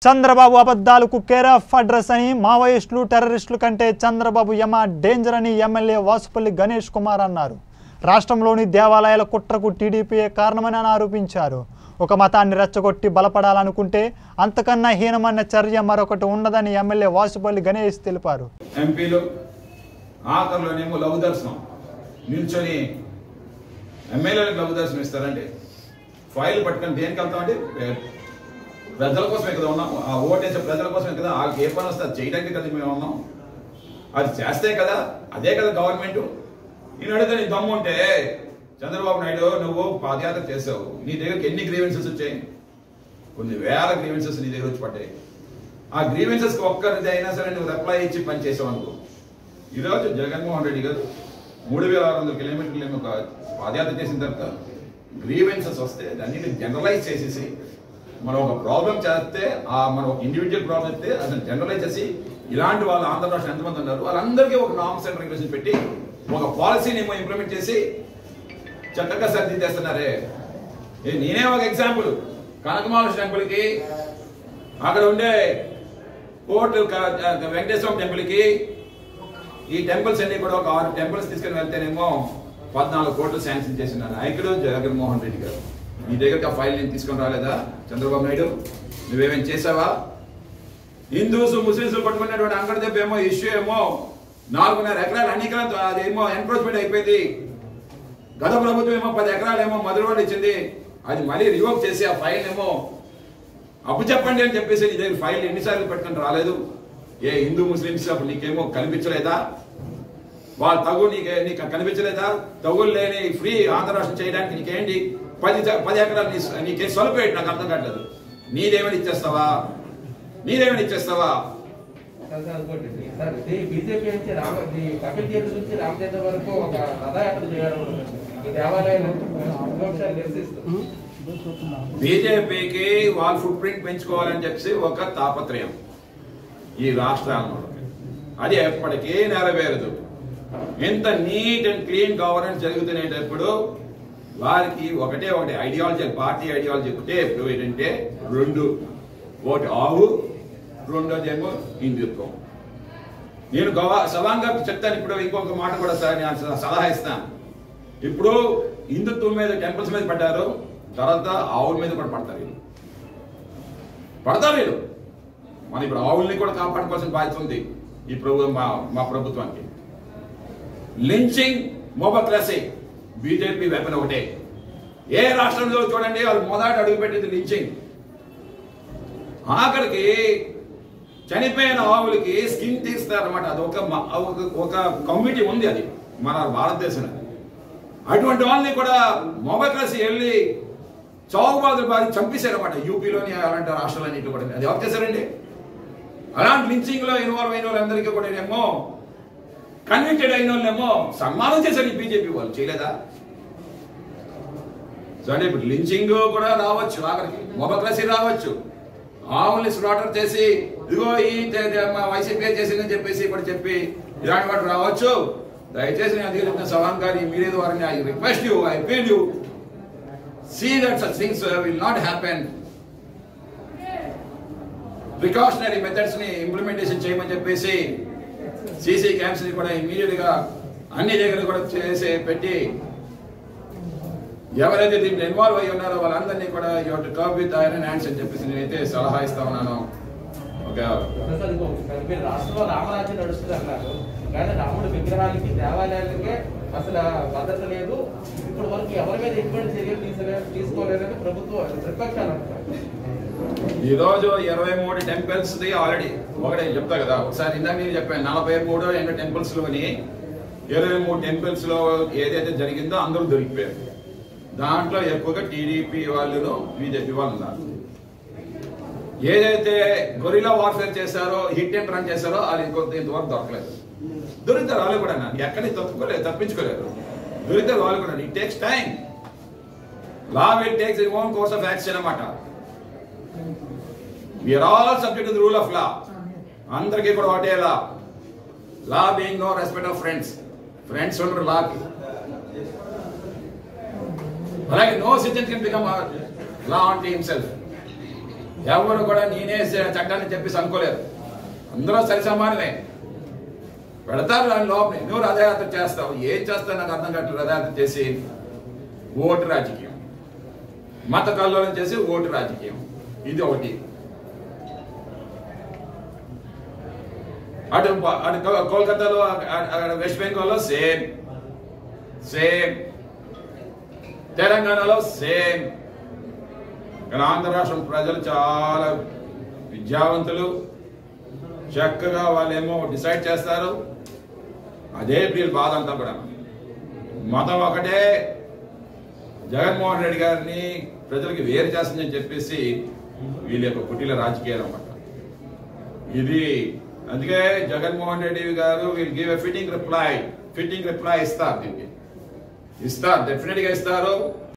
చంద్రబాబు అబద్ధాలకు care of address అని మావోయిస్టులు టెర్రరిస్టుల కంటే చంద్రబాబు యమ డేంజర్ అని ఎమ్మెల్యే వాసుపల్లి గణేష్ కుమార్ అన్నారు రాష్ట్రంలోని దేవాలయాల కుట్రకు టీడీపీయే కారణమని ఆయన ఆరోపించారు ఒక మతాన్ని రెచ్చగొట్టి బలపడాలనుకుంటే అంతకన్నా హీనమైన చర్య మరొకటి ఉండదని ఎమ్మెల్యే వాసుపల్లి గణేష్ తెలిపారు ఎంపీలు ఆఖరిలోనేమో లఘు దర్శనం నిల్చొని ఎమ్మెల్యేలకు లఘు దర్శనం ఇస్తారండి ఫైల్ పట్టుకొని దేనికి వెళ్తామండి ప్రజల కోసమే కదా ఉన్నాం ఆ ఓటేసే ప్రజల కోసమే కదా వాళ్ళకి ఏ పని వస్తే అది చేయడానికి కదా మేము ఉన్నాం అది చేస్తే కదా అదే కదా గవర్నమెంట్ నేను అడిగితే నీ దమ్ము ఉంటే చంద్రబాబు నాయుడు నువ్వు పాదయాత్ర చేసావు నీ దగ్గరికి ఎన్ని గ్రీవెన్సెస్ వచ్చాయి కొన్ని వేల గ్రీవెన్సెస్ నీ దగ్గర వచ్చి పడ్డాయి ఆ గ్రీవెన్సెస్ ఒక్కరిది అయినా సరే నువ్వు రిప్లై ఇచ్చి పని చేసావు అనుకో ఈరోజు జగన్మోహన్ రెడ్డి గారు మూడు వేల ఆరు వందల కిలోమీటర్లు ఏమో ఒక పాదయాత్ర చేసిన తర్వాత గ్రీవెన్సెస్ వస్తే దాన్ని జనరలైజ్ చేసేసి మనం ఒక ప్రాబ్లం చేస్తే ఆ మనం ఒక ఇండివిజువల్ ప్రాబ్లం అయితే అసలు జనరలైజ్ చేసి ఇలాంటి వాళ్ళు ఆంధ్ర రాష్ట్రం ఎంతమంది ఉన్నారు వాళ్ళందరికీ ఒక నామ్స్ అండ్ రెగ్యులేషన్ పెట్టి ఒక పాలసీని ఏమో ఇంప్లిమెంట్ చేసి చక్కగా సర్ది చేస్తున్నారే ఏ నేనే ఒక ఎగ్జాంపుల్ కనకమాల టెంపుల్కి అక్కడ ఉండే కోర్టు క- వెంకటేశ్వర టెంపుల్కి ఈ టెంపుల్స్ అన్ని కూడా ఒక ఆరు టెంపుల్స్ తీసుకుని వెళ్తేనేమో పద్నాలుగు కోట్లు శాంక్షన్ చేసిన నాయకుడు జగన్మోహన్ రెడ్డి గారు నీ దగ్గరికి ఆ ఫైల్ నేను తీసుకొని రాలేదా చంద్రబాబు నాయుడు నువ్వేమేం చేసావా హిందూస్ ముస్లింస్ పట్టుకున్నటువంటి అంగడి దెబ్బ ఏమో ఇష్యూ ఏమో నాలుగున్నర ఎకరాలు అన్ని ఎకరాలు అదేమో ఎన్క్రోచ్మెంట్ అయిపోయింది గత ప్రభుత్వం ఏమో పది ఎకరాలు ఏమో మధురవాడ ఇచ్చింది అది మళ్ళీ రివోక్ చేసి ఆ ఫైల్ ఏమో అప్పు చెప్పండి అని చెప్పేసి నీ దగ్గర ఫైల్ ఎన్నిసార్లు పెట్టుకుని రాలేదు ఏ హిందూ ముస్లింస్ అప్పుడు నీకేమో కనిపించలేదా వాళ్ళ తగు నీకే నీకు కనిపించలేదా తగులు లేని ఫ్రీ ఆంధ్ర రాష్ట్రం చేయడానికి నీకేంటి పది చ- పది ఎకరాలు నీ నీకే సొలపేటి నాకు అర్థం కావట్లేదు నీదేమని ఇచ్చేస్తావా నీదేమని ఇచ్చేస్తావా సార్, సార్, ఇంకోటి ఇది. సార్, ఇది బీజేపీ నుంచి రామ ఇది కపిల్ తీర్థ నుంచి రామచంద్ర వరకు ఒక రథయాత్ర చేయాలి ఈ దేవాలయాలు విమర్శలు నిరసిస్తూ బీజేపీకి వాళ్ళ ఫుట్ ప్రింట్ పెంచుకోవాలని చెప్పి ఒక తాపత్రయం ఈ రాష్ట్రాలలో అది ఎప్పటికీ నెరవేరదు ఎంత నీట్ అండ్ క్లీన్ గవర్నెన్స్ జరుగుతునేటప్పుడు వారికి ఒకటే ఒకటి ఐడియాలజీ పార్టీ ఐడియాలజీ ఒకటే ఎప్పుడు ఏంటంటే రెండు ఒకటి ఆవు రెండోది ఏమో హిందుత్వం నేను గవా సవాంగా చెప్తాను ఇప్పుడు ఇంకొక మాట కూడా సార్ నేను స- సలహా ఇస్తాను ఇప్పుడు హిందుత్వం మీద టెంపుల్స్ మీద పడ్డారు తర్వాత ఆవుల మీద కూడా పడతారు వీళ్ళు పడతారు వీళ్ళు మన ఇప్పుడు ఆవుల్ని కూడా కాపాడుకోవాల్సిన బాధ్యత ఉంది ఈ ప్రభు మా మా ప్రభుత్వానికి లించింగ్ మోబక్రసీ బీజేపీ వెపన్ ఒకటే ఏ రాష్ట్రంలో చూడండి వాళ్ళు మొదట అడుగుపెట్టింది లించింగ్ ఆఖరికి చనిపోయిన ఆవులకి స్కిన్ తీస్తారన్నమాట అది ఒక మ- ఒక- ఒక కమ్యూనిటీ ఉంది అది మన భారతదేశంలో అటువంటి వాళ్ళని కూడా మోబక్రసీ వెళ్ళి చౌకబాదులు బాధి చంపేశారన్నమాట యూపీలోని అలాంటి రాష్ట్రాలన్నింటి కూడా అది ఎవరు చేశారండి అలాంటి లించింగ్ లో ఇన్వాల్వ్ అయిన వాళ్ళందరికీ కూడా ఏమో కన్విక్టెడ్ అయిన వాళ్ళేమో సన్మానం చేశారు ఈ బీజేపీ వాళ్ళు చేయలేదా సో అంటే ఇప్పుడు లించింగ్ కూడా రావచ్చు ఆఖరికి మొబక్రసీ రావచ్చు ఆవుల్ని స్లాటర్ చేసి ఇదిగో ఈ తే- తే- మా వైసీపీ చేసిందని చెప్పేసి ఇప్పుడు చెప్పి ఇలాంటి వాటి రావచ్చు దయచేసి నేను అందుకే చెప్తున్న సవాన్ గారి మీడియా ద్వారా I request you I feel you see that such things will not happen precautionary methods ని ఇంప్లిమెంటేషన్ చేయమని చెప్పేసి సీసీ క్యాంప్స్ ని కూడా ఇమీడియట్ గా అన్ని దగ్గర కూడా చేసి పెట్టి ఎవరైతే దీంట్లో ఇన్వాల్వ్ అయ్యి ఉన్నారో వాళ్ళందరినీ కూడా you to curb with iron hands అని చెప్పేసి నేనైతే సలహా ఇస్తా ఉన్నాను ఒక సార్, ఇంకో సార్, మీరు రాష్ట్రంలో రామరాజ్యం నడుస్తుంది అన్నారు కానీ రాముడి విగ్రహాలకి దేవాలయాలకే అసలు భద్రత లేదు ఇప్పటి వరకు ఎవరి మీద ఎటువంటి చర్యలు తీసుకోలే తీసుకోలేదని ప్రభుత్వం ప్రతిపక్షాలు అంటున్నారు ఈ రోజు ఇరవై మూడు టెంపుల్స్ ది ఆల్రెడీ ఒకటే చెప్తా కదా ఒకసారి ఇందాక నేను చెప్పాను నలభై మూడు ఎన్నో టెంపుల్స్ లోని ఇరవై మూడు టెంపుల్స్ లో ఏదైతే జరిగిందో అందరూ దొరికిపోయారు దాంట్లో ఎక్కువగా టీడీపీ వాళ్ళు బీజేపీ వాళ్ళు ఉన్నారు ఏదైతే గొరిలా వార్ఫేర్ చేశారో హిట్ అండ్ రన్ చేశారో అది ఇంకొంత ఇంతవరకు దొరకలేదు దొరుకుతారు వాళ్ళు కూడా ఎక్కడి తప్పుకోలేదు తప్పించుకోలేరు దొరుకుతారు వాళ్ళు కూడా it takes time law will takes in own course of action అన్నమాట we are all subject the rule of law అందరికీ కూడా ఒకటే law law being no respect of friends friends ఉండరు లాకి అలాగే no citizen can become law on to himself ఎవరు కూడా నేనే చ- చట్టాన్ని చెప్పేసి అనుకోలేదు అందరూ సరి సమానమే పెడతారు దాని లోపల నువ్వు రథయాత్ర చేస్తావు ఏం చేస్తావు నాకు అర్థం కావట్లేదు రథయాత్ర చేసి ఓటు రాజకీయం మత కల్లోలం చేసి ఓటు రాజకీయం ఇది ఒకటి అటు ప- అటు కో- కోల్కతాలో అక్కడ అక్కడ వెస్ట్ బెంగాల్లో సేమ్ సేమ్ తెలంగాణలో సేమ్ ఇక్కడ ఆంధ్ర రాష్ట్రం ప్రజలు చాలా విద్యావంతులు చక్కగా వాళ్ళేమో డిసైడ్ చేస్తారు అదే వీళ్ళ బాధ అంతా కూడా మతం ఒకటే జగన్మోహన్ రెడ్డి గారిని ప్రజలకి వేరు చేస్తుందని చెప్పేసి వీళ్ళ యొక్క కుటీల రాజకీయాలు అన్నమాట ఇది అందుకే జగన్మోహన్ రెడ్డి గారు will give a fitting reply fitting reply ఇస్తారు దీనికి ఇస్తారు డెఫినెట్ గా ఇస్తారు